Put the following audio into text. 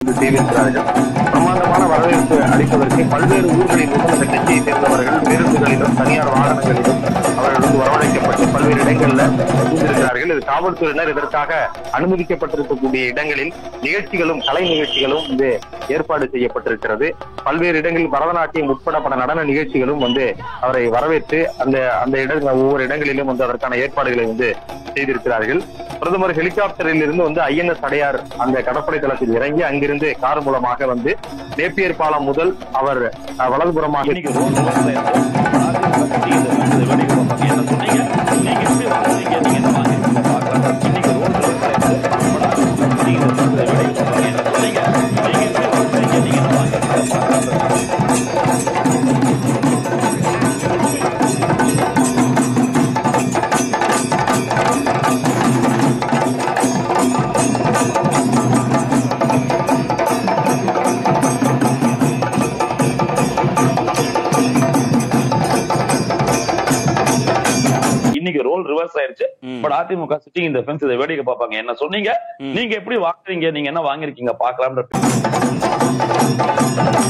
வந்து செய்திருக்கிறார்கள் பிரமாண்டமான வரவேற்பு அளிப்பதற்கு பல்வேறு ஊர்களிலும் இந்த கட்சியை சேர்ந்தவர்கள் பேருந்துகளிலும் தனியார் வாகனங்களிலும் அவர்கள் வந்து வரவழைக்கப்பட்டு பல்வேறு இடங்கள்ல இருந்திருக்கிறார்கள் இது காவல்துறையினர் இதற்காக அனுமதிக்கப்பட்டிருக்கக்கூடிய இடங்களில் நிகழ்ச்சிகளும் கலை நிகழ்ச்சிகளும் வந்து ஏற்பாடு செய்யப்பட்டிருக்கிறது பல்வேறு இடங்களில் பரதநாட்டியம் உட்பட பல நடன நிகழ்ச்சிகளும் வந்து அவரை வரவேற்று அந்த அந்த இடங்கள் ஒவ்வொரு இடங்களிலும் வந்து அதற்கான ஏற்பாடுகளை வந்து செய்திருக்கிறார்கள் பிரதமர் ஹெலிகாப்டரில் இருந்து வந்து ஐஎன்எஸ் அடையார் அந்த கடற்படை தளத்தில் இறங்கி அங்கிருந்து கார் மூலமாக வந்து நேப்பியர் பாலம் முதல் அவர் அஹ், வலதுபுறமாக இன்னைக்கு ரோடு விவசாயம் அதிமுக கட்சி இந்த வந்து வேடிக்கை பார்ப்பாங்க என்ன சொன்னீங்க நீங்க எப்படி வாங்குறீங்க நீங்க என்ன வாங்கிருக்கீங்க பார்க்கலாம் இன்னைக்கு ரோடு விவசாயம் கட்சி இந்த வந்து வேடிக்கை பார்ப்பாங்க என்ன சொன்னீங்க நீங்க எப்படி வாங்குறீங்க நீங்க என்ன வாங்கிருக்கீங்க பார்க்கலாம் இன்னைக்கு ரோல் ரிவர்ஸ் ஆயிருச்சு பட் அதிமுக சிட்டிங் இந்த ஃபென்ஸ் இதை வேடிக்கை பார்ப்பாங்க என்ன சொன்னீங்க நீங்க எப்படி வாங்குறீங்க நீங்க என்ன வாங்கிருக்கீங்க பார்க்கலாம்ன்ற